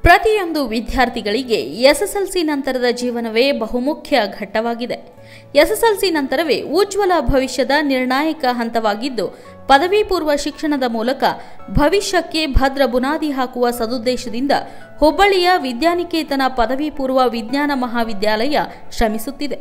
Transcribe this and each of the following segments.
ಪ್ರತಿಯೊಂದು ವಿದ್ಯಾರ್ಥಿಗಳಿಗೆ ಎಸ್ಎಸ್ಎಲ್ಸಿ ನಂತರದ ಜೀವನವೇ ಬಹುಮುಖ್ಯ ಘಟ್ಟವಾಗಿದೆ ಎಸ್ಎಸ್ಎಲ್ಸಿ ನಂತರವೇ ಉಜ್ವಲ ಭವಿಷ್ಯದ ನಿರ್ಣಾಯಕ ಹಂತವಾಗಿದ್ದು ಪದವಿ ಪೂರ್ವ ಶಿಕ್ಷಣದ ಮೂಲಕ ಭವಿಷ್ಯಕ್ಕೆ ಭದ್ರ ಬುನಾದಿ ಹಾಕುವ ಸದುದ್ದೇಶದಿಂದ ಹುಬ್ಬಳ್ಳಿಯ ವಿದ್ಯಾನಿಕೇತನ ಪದವಿ ಪೂರ್ವ ವಿಜ್ಞಾನ ಮಹಾವಿದ್ಯಾಲಯ ಶ್ರಮಿಸುತ್ತಿದೆ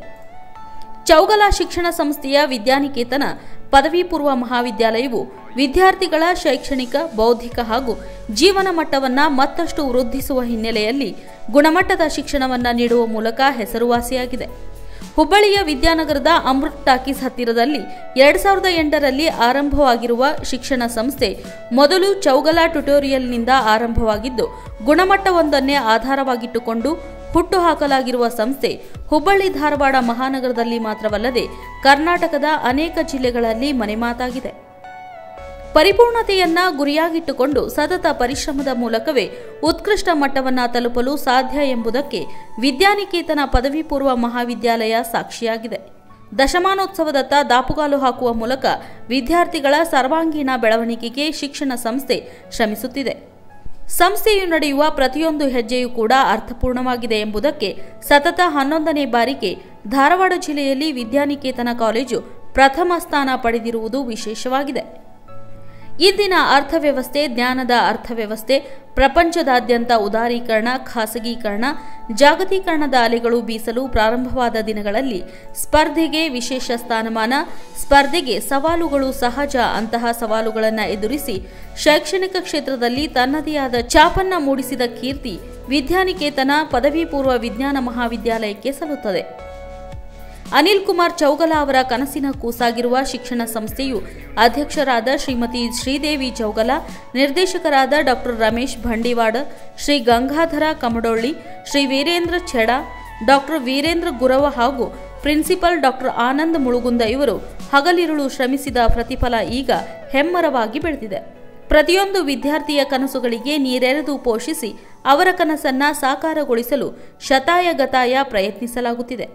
ಚೌಗಲ ಶಿಕ್ಷಣ ಸಂಸ್ಥೆಯ ವಿದ್ಯಾನಿಕೇತನ ಪದವಿ ಪೂರ್ವ ಮಹಾವಿದ್ಯಾಲಯವು ವಿದ್ಯಾರ್ಥಿಗಳ ಶೈಕ್ಷಣಿಕ ಬೌದ್ಧಿಕ ಹಾಗೂ ಜೀವನ ಮಟ್ಟವನ್ನು ಮತ್ತಷ್ಟು ವೃದ್ಧಿಸುವ ಹಿನ್ನೆಲೆಯಲ್ಲಿ ಗುಣಮಟ್ಟದ ಶಿಕ್ಷಣವನ್ನು ನೀಡುವ ಮೂಲಕ ಹೆಸರುವಾಸಿಯಾಗಿದೆ ಹುಬ್ಬಳ್ಳಿಯ ವಿದ್ಯಾನಗರದ ಅಮೃತ್ ಟಾಕೀಸ್ ಹತ್ತಿರದಲ್ಲಿ ಎರಡು ಸಾವಿರದ ಎಂಟರಲ್ಲಿ ಆರಂಭವಾಗಿರುವ ಶಿಕ್ಷಣ ಸಂಸ್ಥೆ ಮೊದಲು ಚೌಗಲ ಟ್ಯುಟೋರಿಯಲ್ನಿಂದ ಆರಂಭವಾಗಿದ್ದು ಗುಣಮಟ್ಟವೊಂದನ್ನೇ ಆಧಾರವಾಗಿಟ್ಟುಕೊಂಡು ಹುಟ್ಟು ಹಾಕಲಾಗಿರುವ ಸಂಸ್ಥೆ ಹುಬ್ಬಳ್ಳಿ ಧಾರವಾಡ ಮಹಾನಗರದಲ್ಲಿ ಮಾತ್ರವಲ್ಲದೆ ಕರ್ನಾಟಕದ ಅನೇಕ ಜಿಲ್ಲೆಗಳಲ್ಲಿ ಮನೆಮಾತಾಗಿದೆ ಪರಿಪೂರ್ಣತೆಯನ್ನ ಗುರಿಯಾಗಿಟ್ಟುಕೊಂಡು ಸತತ ಪರಿಶ್ರಮದ ಮೂಲಕವೇ ಉತ್ಕೃಷ್ಟ ಮಟ್ಟವನ್ನ ತಲುಪಲು ಸಾಧ್ಯ ಎಂಬುದಕ್ಕೆ ವಿದ್ಯಾನಿಕೇತನ ಪದವಿ ಪೂರ್ವ ಮಹಾವಿದ್ಯಾಲಯ ಸಾಕ್ಷಿಯಾಗಿದೆ ದಶಮಾನೋತ್ಸವದತ್ತ ದಾಪುಗಾಲು ಹಾಕುವ ಮೂಲಕ ವಿದ್ಯಾರ್ಥಿಗಳ ಸರ್ವಾಂಗೀಣ ಬೆಳವಣಿಗೆಗೆ ಶಿಕ್ಷಣ ಸಂಸ್ಥೆ ಶ್ರಮಿಸುತ್ತಿದೆ ಸಂಸ್ಥೆಯು ನಡೆಯುವ ಪ್ರತಿಯೊಂದು ಹೆಜ್ಜೆಯೂ ಕೂಡ ಅರ್ಥಪೂರ್ಣವಾಗಿದೆ ಎಂಬುದಕ್ಕೆ ಸತತ ಹನ್ನೊಂದನೇ ಬಾರಿಗೆ ಧಾರವಾಡ ಜಿಲ್ಲೆಯಲ್ಲಿ ವಿದ್ಯಾನಿಕೇತನ ಕಾಲೇಜು ಪ್ರಥಮ ಸ್ಥಾನ ಪಡೆದಿರುವುದು ವಿಶೇಷವಾಗಿದೆ ಇಂದಿನ ಅರ್ಥವ್ಯವಸ್ಥೆ ಜ್ಞಾನದ ಅರ್ಥವ್ಯವಸ್ಥೆ ಪ್ರಪಂಚದಾದ್ಯಂತ ಉದಾರೀಕರಣ ಖಾಸಗೀಕರಣ ಜಾಗತೀಕರಣದ ಅಲೆಗಳು ಬೀಸಲು ಪ್ರಾರಂಭವಾದ ದಿನಗಳಲ್ಲಿ ಸ್ಪರ್ಧೆಗೆ ವಿಶೇಷ ಸ್ಥಾನಮಾನ ಸ್ಪರ್ಧೆಗೆ ಸವಾಲುಗಳು ಸಹಜ ಅಂತಹ ಸವಾಲುಗಳನ್ನು ಎದುರಿಸಿ ಶೈಕ್ಷಣಿಕ ಕ್ಷೇತ್ರದಲ್ಲಿ ತನ್ನದೇ ಆದ ಛಾಪನ್ನ ಮೂಡಿಸಿದ ಕೀರ್ತಿ ವಿದ್ಯಾನಿಕೇತನ ಪದವಿ ಪೂರ್ವ ವಿಜ್ಞಾನ ಮಹಾವಿದ್ಯಾಲಯಕ್ಕೆ ಸಲ್ಲುತ್ತದೆ ಅನಿಲ್ ಕುಮಾರ್ ಚೌಗಲ ಅವರ ಕನಸಿನ ಕೂಸಾಗಿರುವ ಶಿಕ್ಷಣ ಸಂಸ್ಥೆಯು ಅಧ್ಯಕ್ಷರಾದ ಶ್ರೀಮತಿ ಶ್ರೀದೇವಿ ಚೌಗಲ ನಿರ್ದೇಶಕರಾದ ಡಾಕ್ಟರ್ ರಮೇಶ್ ಭಂಡಿವಾಡ ಶ್ರೀ ಗಂಗಾಧರ ಕಮಡೊಳ್ಳಿ ಶ್ರೀ ವೀರೇಂದ್ರ ಛೆಡ ಡಾಕ್ಟರ್ ವೀರೇಂದ್ರ ಗುರವ ಹಾಗೂ ಪ್ರಿನ್ಸಿಪಲ್ ಡಾಕ್ಟರ್ ಆನಂದ್ ಮುಳುಗುಂದ ಇವರು ಹಗಲಿರುಳು ಶ್ರಮಿಸಿದ ಪ್ರತಿಫಲ ಈಗ ಹೆಮ್ಮರವಾಗಿ ಬೆಳೆದಿದೆ ಪ್ರತಿಯೊಂದು ವಿದ್ಯಾರ್ಥಿಯ ಕನಸುಗಳಿಗೆ ನೀರೆರೆದು ಪೋಷಿಸಿ ಅವರ ಕನಸನ್ನ ಸಾಕಾರಗೊಳಿಸಲು ಶತಾಯಗತಾಯ ಪ್ರಯತ್ನಿಸಲಾಗುತ್ತಿದೆ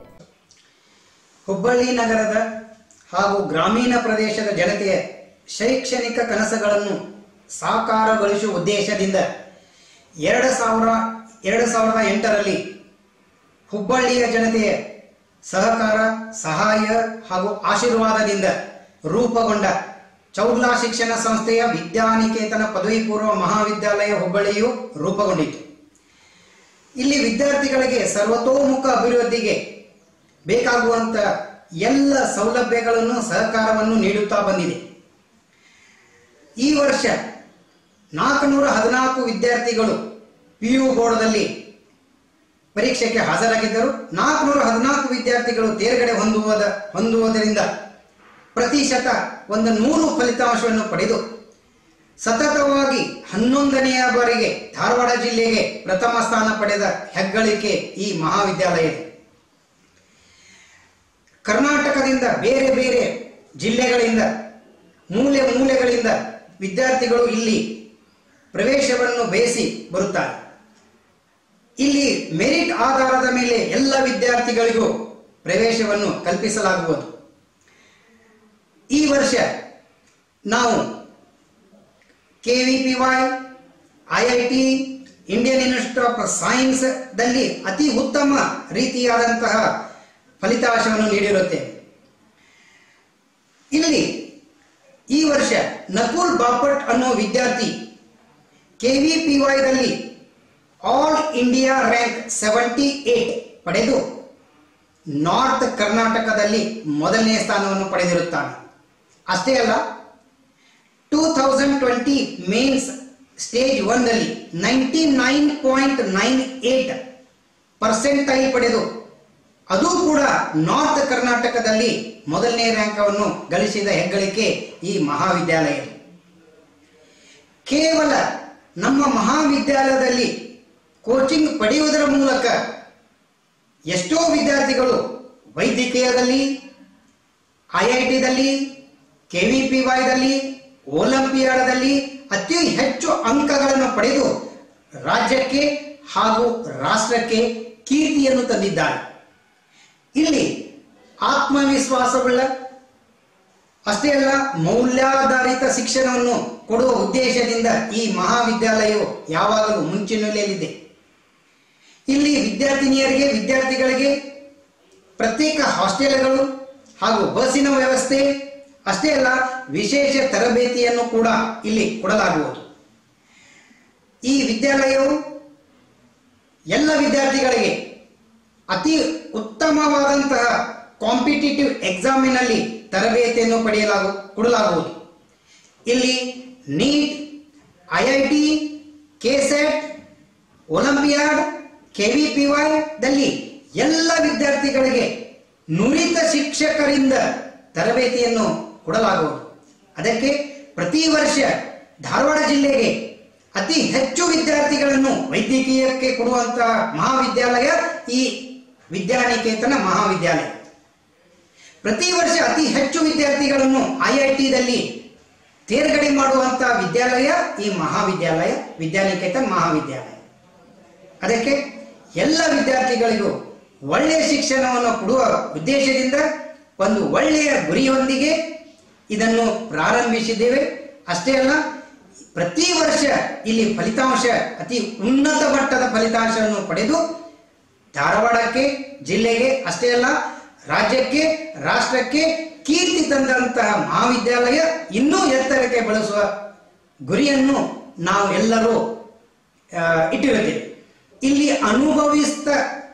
ಹುಬ್ಬಳ್ಳಿ ನಗರದ ಹಾಗೂ ಗ್ರಾಮೀಣ ಪ್ರದೇಶದ ಜನತೆಯ ಶೈಕ್ಷಣಿಕ ಕನಸುಗಳನ್ನು ಸಾಕಾರಗೊಳಿಸುವ ಉದ್ದೇಶದಿಂದ ಎರಡು ಸಾವಿರ ಎರಡು ಸಾವಿರದ ಎಂಟರಲ್ಲಿ ಹುಬ್ಬಳ್ಳಿಯ ಜನತೆಯ ಸಹಕಾರ ಸಹಾಯ ಹಾಗೂ ಆಶೀರ್ವಾದದಿಂದ ರೂಪುಗೊಂಡ ಚೌಗ್ಲಾ ಶಿಕ್ಷಣ ಸಂಸ್ಥೆಯ ವಿದ್ಯಾನಿಕೇತನ ಪದವಿ ಪೂರ್ವ ಮಹಾವಿದ್ಯಾಲಯ ಹುಬ್ಬಳ್ಳಿಯು ರೂಪುಗೊಂಡಿತು ಇಲ್ಲಿ ವಿದ್ಯಾರ್ಥಿಗಳಿಗೆ ಸರ್ವತೋಮುಖ ಅಭಿವೃದ್ಧಿಗೆ ಬೇಕಾಗುವಂತ ಎಲ್ಲ ಸೌಲಭ್ಯಗಳನ್ನು ಸಹಕಾರವನ್ನು ನೀಡುತ್ತಾ ಬಂದಿದೆ ಈ ವರ್ಷ ನಾಲ್ಕುನೂರ ಹದಿನಾಲ್ಕು ವಿದ್ಯಾರ್ಥಿಗಳು ಪಿ ಯು ಬೋರ್ಡ್ದಲ್ಲಿ ಪರೀಕ್ಷೆಗೆ ಹಾಜರಾಗಿದ್ದರು ನಾಲ್ಕುನೂರ ಹದಿನಾಲ್ಕು ವಿದ್ಯಾರ್ಥಿಗಳು ತೇರ್ಗಡೆ ಹೊಂದುವುದ ಹೊಂದುವುದರಿಂದ ಪ್ರತಿಶತ ಒಂದು ನೂರು ಫಲಿತಾಂಶವನ್ನು ಪಡೆದು ಸತತವಾಗಿ ಹನ್ನೊಂದನೆಯ ಬಾರಿಗೆ ಧಾರವಾಡ ಜಿಲ್ಲೆಗೆ ಪ್ರಥಮ ಸ್ಥಾನ ಪಡೆದ ಹೆಗ್ಗಳಿಕೆ ಈ ಮಹಾವಿದ್ಯಾಲಯದ ಕರ್ನಾಟಕದಿಂದ ಬೇರೆ ಬೇರೆ ಜಿಲ್ಲೆಗಳಿಂದ ಮೂಲೆ ಮೂಲೆಗಳಿಂದ ವಿದ್ಯಾರ್ಥಿಗಳು ಇಲ್ಲಿ ಪ್ರವೇಶವನ್ನು ಬಯಸಿ ಬರುತ್ತಾರೆ ಇಲ್ಲಿ ಮೆರಿಟ್ ಆಧಾರದ ಮೇಲೆ ಎಲ್ಲ ವಿದ್ಯಾರ್ಥಿಗಳಿಗೂ ಪ್ರವೇಶವನ್ನು ಕಲ್ಪಿಸಲಾಗುವುದು ಈ ವರ್ಷ ನಾವು K V P Y I I T Indian Institute of Science ದಲ್ಲಿ ಅತಿ ಉತ್ತಮ ರೀತಿಯಾದಂತಹ ಫಲಿತಾಂಶವನ್ನು ನೀಡಿರುತ್ತೇವೆ ಇಲ್ಲಿ ಈ ವರ್ಷ ನಕುಲ್ ಬಾಪಟ್ ಅನ್ನೋ ವಿದ್ಯಾರ್ಥಿ ಕೆ ವಿ ಪಿ ವೈದಲ್ಲಿ all India rank seventy eight ಪಡೆದು ನಾರ್ತ್ ಕರ್ನಾಟಕದಲ್ಲಿ ಮೊದಲನೇ ಸ್ಥಾನವನ್ನು ಪಡೆದಿರುತ್ತಾನೆ ಅಷ್ಟೇ ಅಲ್ಲ two thousand twenty mains stage ಒನ್ನಲ್ಲಿ ninety nine point nine eight percentile ಪಡೆದು ಅದು ಕೂಡ ನಾರ್ತ್ ಕರ್ನಾಟಕದಲ್ಲಿ ಮೊದಲನೇ ರ್ಯಾಂಕವನ್ನು ಗಳಿಸಿದ ಹೆಗ್ಗಳಿಕೆ ಈ ಮಹಾವಿದ್ಯಾಲಯ ಕೇವಲ ನಮ್ಮ ಮಹಾವಿದ್ಯಾಲಯದಲ್ಲಿ ಕೋಚಿಂಗ್ ಪಡೆಯುವುದರ ಮೂಲಕ ಎಷ್ಟೋ ವಿದ್ಯಾರ್ಥಿಗಳು ವೈದ್ಯಕೀಯದಲ್ಲಿ ಐ ಐ ಟಿದಲ್ಲಿ ಕೆ ವಿ ಪಿ ವೈದಲ್ಲಿ ಒಲಿಂಪಿಯಾಡದಲ್ಲಿ ಅತಿ ಹೆಚ್ಚು ಅಂಕಗಳನ್ನು ಪಡೆದು ರಾಜ್ಯಕ್ಕೆ ಹಾಗೂ ರಾಷ್ಟ್ರಕ್ಕೆ ಕೀರ್ತಿಯನ್ನು ತಂದಿದ್ದಾರೆ ಇಲ್ಲಿ ಆತ್ಮವಿಶ್ವಾಸವುಳ್ಳ ಅಷ್ಟೇ ಅಲ್ಲ ಮೌಲ್ಯಾಧಾರಿತ ಶಿಕ್ಷಣವನ್ನು ಕೊಡುವ ಉದ್ದೇಶದಿಂದ ಈ ಮಹಾವಿದ್ಯಾಲಯವು ಯಾವಾಗಲೂ ಮುಂಚೂಣಿಯಲ್ಲಿದೆ ಇಲ್ಲಿ ವಿದ್ಯಾರ್ಥಿನಿಯರಿಗೆ ವಿದ್ಯಾರ್ಥಿಗಳಿಗೆ ಪ್ರತ್ಯೇಕ ಹಾಸ್ಟೆಲ್ಗಳು ಹಾಗೂ ಬಸ್ಸಿನ ವ್ಯವಸ್ಥೆ ಅಷ್ಟೇ ಅಲ್ಲ ವಿಶೇಷ ತರಬೇತಿಯನ್ನು ಕೂಡ ಇಲ್ಲಿ ಕೊಡಲಾಗುವುದು ಈ ವಿದ್ಯಾಲಯವು ಎಲ್ಲ ವಿದ್ಯಾರ್ಥಿಗಳಿಗೆ ಅತಿ ಉತ್ತಮವಾದಂತಹ ಕಾಂಪಿಟೇಟಿವ್ ಎಕ್ಸಾಮಿನಲ್ಲಿ ತರಬೇತಿಯನ್ನು ಪಡೆಯಲಾಗು ಕೊಡಲಾಗುವುದು ಇಲ್ಲಿ NEET I I T KCET olympiad KVPY ದಲ್ಲಿ ಎಲ್ಲ ವಿದ್ಯಾರ್ಥಿಗಳಿಗೆ ನುರಿತ ಶಿಕ್ಷಕರಿಂದ ತರಬೇತಿಯನ್ನು ಕೊಡಲಾಗುವುದು ಅದಕ್ಕೆ ಪ್ರತಿ ವರ್ಷ ಧಾರವಾಡ ಜಿಲ್ಲೆಗೆ ಅತಿ ಹೆಚ್ಚು ವಿದ್ಯಾರ್ಥಿಗಳನ್ನು ವೈದ್ಯಕೀಯಕ್ಕೆ ಕೊಡುವಂತಹ ಮಹಾವಿದ್ಯಾಲಯ ಈ ವಿದ್ಯಾನಿಕೇತನ ಮಹಾವಿದ್ಯಾಲಯ ಪ್ರತಿ ವರ್ಷ ಅತಿ ಹೆಚ್ಚು ವಿದ್ಯಾರ್ಥಿಗಳನ್ನು ಐ ಐ ಟಿದಲ್ಲಿ ತೇರ್ಗಡೆ ಮಾಡುವಂತಹ ವಿದ್ಯಾಲಯ ಈ ಮಹಾವಿದ್ಯಾಲಯ ವಿದ್ಯಾನಿಕೇತನ್ ಮಹಾವಿದ್ಯಾಲಯ ಅದಕ್ಕೆ ಎಲ್ಲ ವಿದ್ಯಾರ್ಥಿಗಳಿಗೂ ಒಳ್ಳೆಯ ಶಿಕ್ಷಣವನ್ನು ಕೊಡುವ ಉದ್ದೇಶದಿಂದ ಒಂದು ಒಳ್ಳೆಯ ಗುರಿಯೊಂದಿಗೆ ಇದನ್ನು ಪ್ರಾರಂಭಿಸಿದ್ದೇವೆ ಅಷ್ಟೇ ಅಲ್ಲ ಪ್ರತಿ ವರ್ಷ ಇಲ್ಲಿ ಫಲಿತಾಂಶ ಅತಿ ಉನ್ನತ ಮಟ್ಟದ ಫಲಿತಾಂಶವನ್ನು ಪಡೆದು ಧಾರವಾಡಕ್ಕೆ ಜಿಲ್ಲೆಗೆ ಅಷ್ಟೇ ಅಲ್ಲ ರಾಜ್ಯಕ್ಕೆ ರಾಷ್ಟ್ರಕ್ಕೆ ಕೀರ್ತಿ ತಂದಂತಹ ಮಹಾವಿದ್ಯಾಲಯ ಇನ್ನೂ ಎತ್ತರಕ್ಕೆ ಬೆಳೆಸುವ ಗುರಿಯನ್ನು ನಾವು ಎಲ್ಲರೂ ಆ, ಇಟ್ಟಿರುತ್ತೇವೆ ಇಲ್ಲಿ ಅನುಭವಿಸಿದ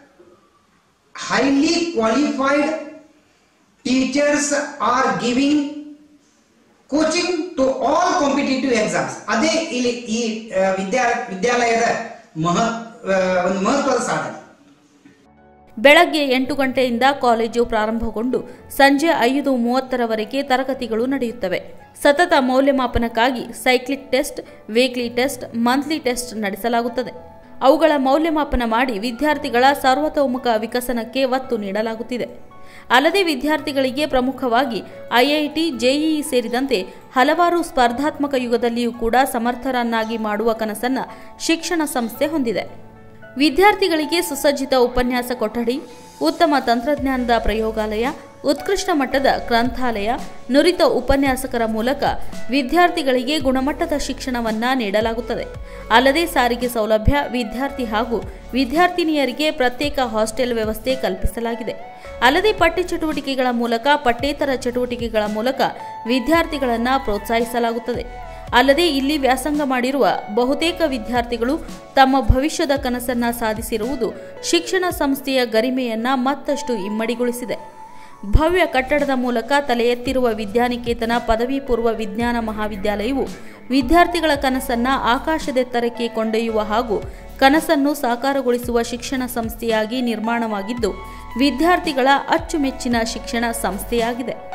highly qualified teachers are giving coaching to all competitive exams ಅದೇ ಇಲ್ಲಿ ಈ ಆ, ವಿದ್ಯಾ ವಿದ್ಯಾಲಯದ ಮಹ ಆ, ಒಂದು ಮಹತ್ವದ ಸಾಧನೆ ಬೆಳಗ್ಗೆ ಎಂಟು ಗಂಟೆಯಿಂದ ಕಾಲೇಜು ಪ್ರಾರಂಭಗೊಂಡು ಸಂಜೆ ಐದು ಮೂವತ್ತರವರೆಗೆ ತರಗತಿಗಳು ನಡೆಯುತ್ತವೆ ಸತತ ಮೌಲ್ಯಮಾಪನಕ್ಕಾಗಿ cyclic test weekly test monthly test ನಡೆಸಲಾಗುತ್ತದೆ ಅವುಗಳ ಮೌಲ್ಯಮಾಪನ ಮಾಡಿ ವಿದ್ಯಾರ್ಥಿಗಳ ಸರ್ವತೋಮುಖ ವಿಕಸನಕ್ಕೆ ಒತ್ತು ನೀಡಲಾಗುತ್ತಿದೆ ಅಲ್ಲದೆ ವಿದ್ಯಾರ್ಥಿಗಳಿಗೆ ಪ್ರಮುಖವಾಗಿ ಐಐಟಿ ಜೆಇಇ ಸೇರಿದಂತೆ ಹಲವಾರು ಸ್ಪರ್ಧಾತ್ಮಕ ಯುಗದಲ್ಲಿಯೂ ಕೂಡ ಸಮರ್ಥರನ್ನಾಗಿ ಮಾಡುವ ಕನಸನ್ನ ಶಿಕ್ಷಣ ಸಂಸ್ಥೆ ಹೊಂದಿದೆ ವಿದ್ಯಾರ್ಥಿಗಳಿಗೆ ಸುಸಜ್ಜಿತ ಉಪನ್ಯಾಸ ಕೊಠಡಿ ಉತ್ತಮ ತಂತ್ರಜ್ಞಾನದ ಪ್ರಯೋಗಾಲಯ ಉತ್ಕೃಷ್ಟ ಮಟ್ಟದ ಗ್ರಂಥಾಲಯ ನುರಿತ ಉಪನ್ಯಾಸಕರ ಮೂಲಕ ವಿದ್ಯಾರ್ಥಿಗಳಿಗೆ ಗುಣಮಟ್ಟದ ಶಿಕ್ಷಣವನ್ನ ನೀಡಲಾಗುತ್ತದೆ ಅಲ್ಲದೆ ಸಾರಿಗೆ ಸೌಲಭ್ಯ ವಿದ್ಯಾರ್ಥಿ ಹಾಗೂ ವಿದ್ಯಾರ್ಥಿನಿಯರಿಗೆ ಪ್ರತ್ಯೇಕ ಹಾಸ್ಟೆಲ್ ವ್ಯವಸ್ಥೆ ಕಲ್ಪಿಸಲಾಗಿದೆ ಅಲ್ಲದೆ ಪಠ್ಯ ಚಟುವಟಿಕೆಗಳ ಮೂಲಕ ಪಠ್ಯೇತರ ಚಟುವಟಿಕೆಗಳ ಮೂಲಕ ವಿದ್ಯಾರ್ಥಿಗಳನ್ನು ಪ್ರೋತ್ಸಾಹಿಸಲಾಗುತ್ತದೆ ಅಲ್ಲದೆ ಇಲ್ಲಿ ವ್ಯಾಸಂಗ ಮಾಡಿರುವ ಬಹುತೇಕ ವಿದ್ಯಾರ್ಥಿಗಳು ತಮ್ಮ ಭವಿಷ್ಯದ ಕನಸನ್ನ ಸಾಧಿಸಿರುವುದು ಶಿಕ್ಷಣ ಸಂಸ್ಥೆಯ ಗರಿಮೆಯನ್ನ ಮತ್ತಷ್ಟು ಇಮ್ಮಡಿಗೊಳಿಸಿದೆ ಭವ್ಯ ಕಟ್ಟಡದ ಮೂಲಕ ತಲೆ ಎತ್ತಿರುವ ವಿದ್ಯಾನಿಕೇತನ ಪದವಿ ಪೂರ್ವ ವಿಜ್ಞಾನ ಮಹಾವಿದ್ಯಾಲಯವು ವಿದ್ಯಾರ್ಥಿಗಳ ಕನಸನ್ನ ಆಕಾಶದೆತ್ತರಕ್ಕೆ ಕೊಂಡೊಯ್ಯುವ ಹಾಗೂ ಕನಸನ್ನು ಸಾಕಾರಗೊಳಿಸುವ ಶಿಕ್ಷಣ ಸಂಸ್ಥೆಯಾಗಿ ನಿರ್ಮಾಣವಾಗಿದ್ದು ವಿದ್ಯಾರ್ಥಿಗಳ ಅಚ್ಚುಮೆಚ್ಚಿನ ಶಿಕ್ಷಣ ಸಂಸ್ಥೆಯಾಗಿದೆ